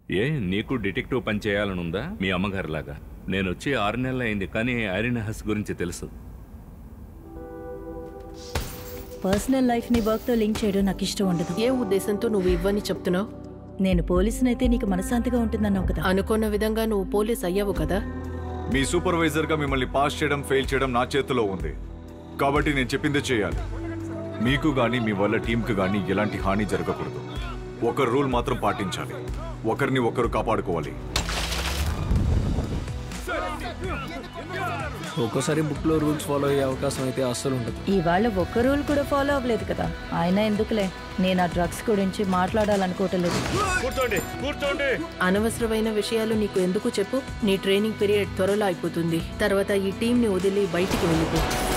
ఏ నీకు డిటెక్టివ్ పని చేయాలనుందా మీ అమ్మగారిలాగా నేను వచ్చి ఆరు నెలలు అయింది కానీ ఐరిన్ హస్ గురించి తెలుసు పర్సనల్ లైఫ్ని వర్క్తో లింక్ చేయడం నాకు ఇష్టం ఉండదు ఏ ఉద్దేశంతో నువ్వు ఇవ్వని చెప్తున్నావు నేను పోలీసునైతే నీకు మనశాంతిగా ఉంటుందన్నావు కదా అనుకున్న విధంగా నువ్వు పోలీస్ అయ్యావు కదా మీ సూపర్వైజర్గా మిమ్మల్ని పాస్ చేయడం ఫెయిల్ చేయడం నా చేతిలో ఉంది కాబట్టి నేను చెప్పిందే చేయాలి మీకు కానీ మీ వల్ల టీంకి కానీ ఎలాంటి హాని జరగకూడదు ఒక రూల్ మాత్రం పాటించాలి ఒకరిని ఒకరు కాపాడుకోవాలి ఒక్కోసారి బుక్లో రూల్స్ ఫాలో అయ్యే అవకాశం అయితే అస్సలు ఉండదు ఇవాళ ఒక్క రూల్ కూడా ఫాలో అవ్వలేదు కదా ఆయన ఎందుకులే నేను ఆ డ్రగ్స్ గురించి మాట్లాడాలనుకోవటం లేదు కూర్చోండి కూర్చోండి అనవసరమైన విషయాలు నీకు ఎందుకు చెప్పు నీ ట్రైనింగ్ పీరియడ్ త్వరలో అయిపోతుంది తర్వాత ఈ టీంని వదిలి బయటికి వెళ్ళిపో